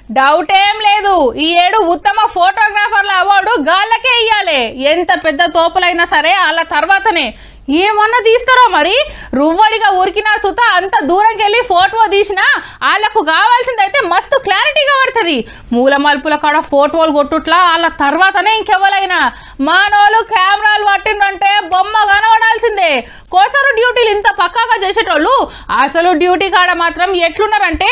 doubt ఏం లేదు ఈ ఏడు ఉత్తమ ఫోటోగ్రాఫర్ల అవార్డు గాళ్ళకే ఇయ్యాలి ఎంత పెద్ద తోపులైనా సరే వాళ్ళ తర్వాతనే ఏమన్నా తీస్తారో మరి రువ్వడిగా ఉరికినా సుత అంత దూరంకి వెళ్ళి ఫోటో తీసినా వాళ్ళకు కావాల్సిందైతే మస్తు క్లారిటీగా పడుతుంది మూల మలుపుల కాడ ఫోటోలు కొట్టుట్లా వాళ్ళ తర్వాతనే ఇంకెవరైనా మానవులు కెమెరాలు పట్టిండంటే బొమ్మ కనబడాల్సిందే కోసరు డ్యూటీలు ఇంత పక్కాగా చేసేటోళ్ళు అసలు డ్యూటీ కాడ మాత్రం ఎట్లున్నారంటే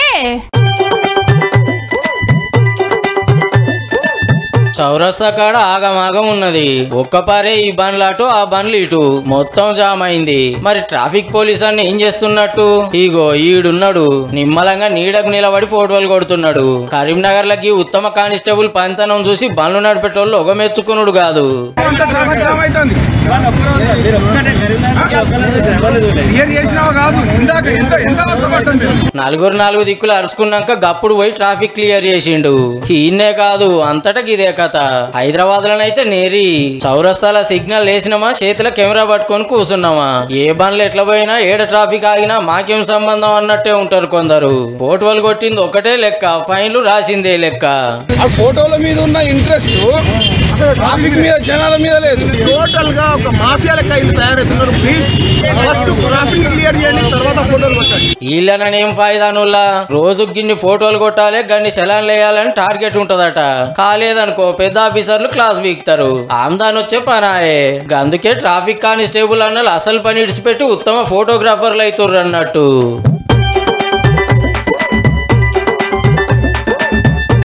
చౌరస్తా కాడ ఆగమాగం ఉన్నది ఒక్క పారే ఈ బండ్లు అటు ఆ బండ్లు ఇటు మొత్తం జామ్ అయింది మరి ట్రాఫిక్ పోలీస్ అన్ని ఏం చేస్తున్నట్టు ఇగో ఈడున్నాడు నిమ్మలంగా నీడకు నిలబడి ఫోటోలు కొడుతున్నాడు కరీంనగర్ లకి ఉత్తమ కానిస్టేబుల్ పంతనం చూసి బండ్లు నడిపేటోళ్ళు ఒక మెచ్చుకునుడు కాదు అంత ట్రాఫిక్ జామ్ అవుతుంది క్లియర్ చేసినావా కాదు ఇందాక ఎంత ఎంత కష్టపడుతుంది నలుగురు నాలుగు దిక్కులు అరుచుకున్నాక గప్పుడు పోయి ట్రాఫిక్ క్లియర్ చేసిండు ఈయనే కాదు అంతటా ఇదే కథ హైదరాబాద్ లోనైతే నేరి చౌరస్తాల సిగ్నల్ వేసినామా చేతిలో కెమెరా పట్టుకొని కూర్చున్నామా ఏ బండ్లు ఎట్లా పోయినా ఏడ ట్రాఫిక్ ఆగినా మాకేం సంబంధం అన్నట్టే ఉంటారు కొందరు ఫోటోలు కొట్టింది ఒకటే లెక్క ఫైన్లు రాసిందే లెక్క ఆ ఫోటోల మీద ఉన్న ఇంట్రెస్ట్ ట్రాఫిక్ మీద జనాల మీద లేదు టోటల్ గా ఒక మాఫియా లెక్క వీళ్ళు తయారవుతున్నారు ప్లీజ్ ఫస్ట్ ట్రాఫిక్ క్లియర్ చేయండి తర్వాత ఫోటోలు కొట్టండి వీళ్ళనేం ఫాయిదానుల్లా రోజు గిన్ని ఫోటోలు కొట్టాలి గన్ని సెలాన్లు వేయాలని టార్గెట్ ఉంటదట కాలేదనుకో పెద్ద ఆఫీసర్లు క్లాస్ వీక్తారు ఆమ్దాన్ వచ్చే పనాయే అందుకే ట్రాఫిక్ కానిస్టేబుల్ అన్నలు అసలు పని ఇడిచిపెట్టి ఉత్తమ ఫోటోగ్రాఫర్లు అవుతుర్రు అన్నట్టు